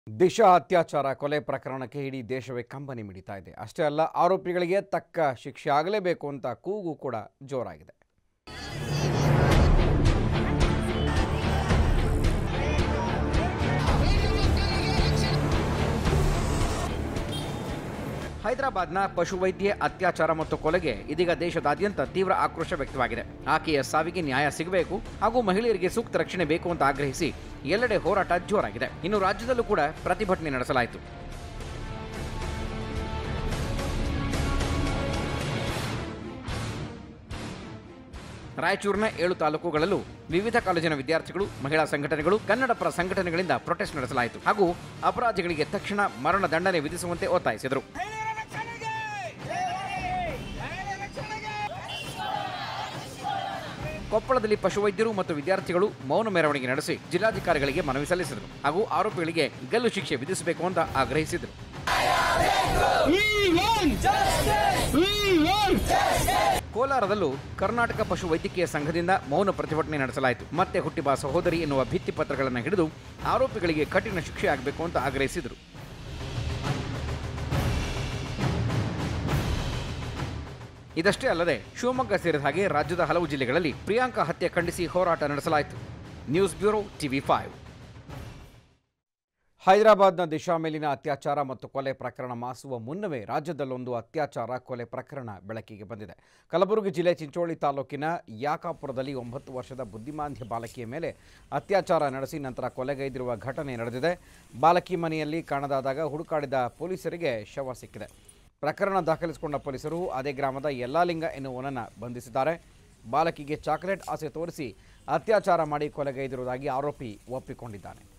ದಿಶಾ ಅತ್ಯಾಚಾರ ಕೊಲೆ ಪ್ರಕರಣಕ್ಕೆ ಇಡೀ ದೇಶವೇ ಕಂಬನಿ ಮಿಡಿತಾ ಇದೆ ಅಷ್ಟೇ ಅಲ್ಲ ಆರೋಪಿಗಳಿಗೆ ತಕ್ಕ ಶಿಕ್ಷೆ ಆಗಲೇಬೇಕು ಅಂತ ಕೂಗು ಕೂಡ ಜೋರಾಗಿದೆ ಹೈದರಾಬಾದ್ನ ಪಶುವೈದ್ಯೆ ಅತ್ಯಾಚಾರ ಮತ್ತು ಕೊಲೆಗೆ ಇದೀಗ ದೇಶದಾದ್ಯಂತ ತೀವ್ರ ಆಕ್ರೋಶ ವ್ಯಕ್ತವಾಗಿದೆ ಆಕೆಯ ಸಾವಿಗೆ ನ್ಯಾಯ ಸಿಗಬೇಕು ಹಾಗೂ ಮಹಿಳೆಯರಿಗೆ ಸೂಕ್ತ ರಕ್ಷಣೆ ಬೇಕು ಅಂತ ಆಗ್ರಹಿಸಿ ಎಲ್ಲೆಡೆ ಹೋರಾಟ ಜೋರಾಗಿದೆ ಇನ್ನು ರಾಜ್ಯದಲ್ಲೂ ಕೂಡ ಪ್ರತಿಭಟನೆ ನಡೆಸಲಾಯಿತು ರಾಯಚೂರಿನ ಏಳು ತಾಲೂಕುಗಳಲ್ಲೂ ವಿವಿಧ ಕಾಲೇಜಿನ ವಿದ್ಯಾರ್ಥಿಗಳು ಮಹಿಳಾ ಸಂಘಟನೆಗಳು ಕನ್ನಡ ಪರ ಸಂಘಟನೆಗಳಿಂದ ಪ್ರೊಟೆಸ್ಟ್ ನಡೆಸಲಾಯಿತು ಹಾಗೂ ಅಪರಾಧಿಗಳಿಗೆ ತಕ್ಷಣ ಮರಣ ದಂಡನೆ ವಿಧಿಸುವಂತೆ ಒತ್ತಾಯಿಸಿದರು ಕೊಪ್ಪಳದಲ್ಲಿ ಪಶುವೈದ್ಯರು ಮತ್ತು ವಿದ್ಯಾರ್ಥಿಗಳು ಮೌನ ಮೆರವಣಿಗೆ ನಡೆಸಿ ಜಿಲ್ಲಾಧಿಕಾರಿಗಳಿಗೆ ಮನವಿ ಸಲ್ಲಿಸಿದರು ಹಾಗೂ ಆರೋಪಿಗಳಿಗೆ ಗಲ್ಲು ಶಿಕ್ಷೆ ವಿಧಿಸಬೇಕು ಅಂತ ಆಗ್ರಹಿಸಿದರು ಕೋಲಾರದಲ್ಲೂ ಕರ್ನಾಟಕ ಪಶು ವೈದ್ಯಕೀಯ ಸಂಘದಿಂದ ಮೌನ ಪ್ರತಿಭಟನೆ ನಡೆಸಲಾಯಿತು ಮತ್ತೆ ಹುಟ್ಟಿಬಾ ಸಹೋದರಿ ಎನ್ನುವ ಭಿತ್ತಿ ಪತ್ರಗಳನ್ನು ಹಿಡಿದು ಆರೋಪಿಗಳಿಗೆ ಕಠಿಣ ಶಿಕ್ಷೆ ಆಗಬೇಕು ಅಂತ ಆಗ್ರಹಿಸಿದರು ಇದಷ್ಟೇ ಅಲ್ಲದೆ ಶಿವಮೊಗ್ಗ ಸೇರಿದ ಹಾಗೆ ರಾಜ್ಯದ ಹಲವು ಜಿಲ್ಲೆಗಳಲ್ಲಿ ಪ್ರಿಯಾಂಕಾ ಹತ್ಯೆ ಖಂಡಿಸಿ ಹೋರಾಟ ನಡೆಸಲಾಯಿತು ನ್ಯೂಸ್ ಬ್ಯೂರೋ ಟಿವಿ ಫೈವ್ ಹೈದರಾಬಾದ್ನ ದಿಶಾ ಮೇಲಿನ ಅತ್ಯಾಚಾರ ಮತ್ತು ಕೊಲೆ ಪ್ರಕರಣ ಮಾಸುವ ಮುನ್ನವೇ ರಾಜ್ಯದಲ್ಲೊಂದು ಅತ್ಯಾಚಾರ ಕೊಲೆ ಪ್ರಕರಣ ಬೆಳಕಿಗೆ ಬಂದಿದೆ ಕಲಬುರಗಿ ಜಿಲ್ಲೆ ಚಿಂಚೋಳಿ ತಾಲೂಕಿನ ಯಾಕಾಪುರದಲ್ಲಿ ಒಂಬತ್ತು ವರ್ಷದ ಬುದ್ಧಿಮಾಂದ್ಯ ಬಾಲಕಿಯ ಮೇಲೆ ಅತ್ಯಾಚಾರ ನಡೆಸಿ ನಂತರ ಕೊಲೆಗೈದಿರುವ ಘಟನೆ ನಡೆದಿದೆ ಬಾಲಕಿ ಮನೆಯಲ್ಲಿ ಕಾಣದಾದಾಗ ಹುಡುಕಾಡಿದ ಪೊಲೀಸರಿಗೆ ಶವ ಸಿಕ್ಕಿದೆ ಪ್ರಕರಣ ದಾಖಲಿಸಿಕೊಂಡ ಪೊಲೀಸರು ಅದೇ ಗ್ರಾಮದ ಯಲ್ಲಾಲಿಂಗ ಎನ್ನುವನನ್ನು ಬಂಧಿಸಿದ್ದಾರೆ ಬಾಲಕಿಗೆ ಚಾಕ್ಲೇಟ್ ಆಸೆ ತೋರಿಸಿ ಅತ್ಯಾಚಾರ ಮಾಡಿ ಕೊಲೆಗೈದಿರುವುದಾಗಿ ಆರೋಪಿ ಒಪ್ಪಿಕೊಂಡಿದ್ದಾನೆ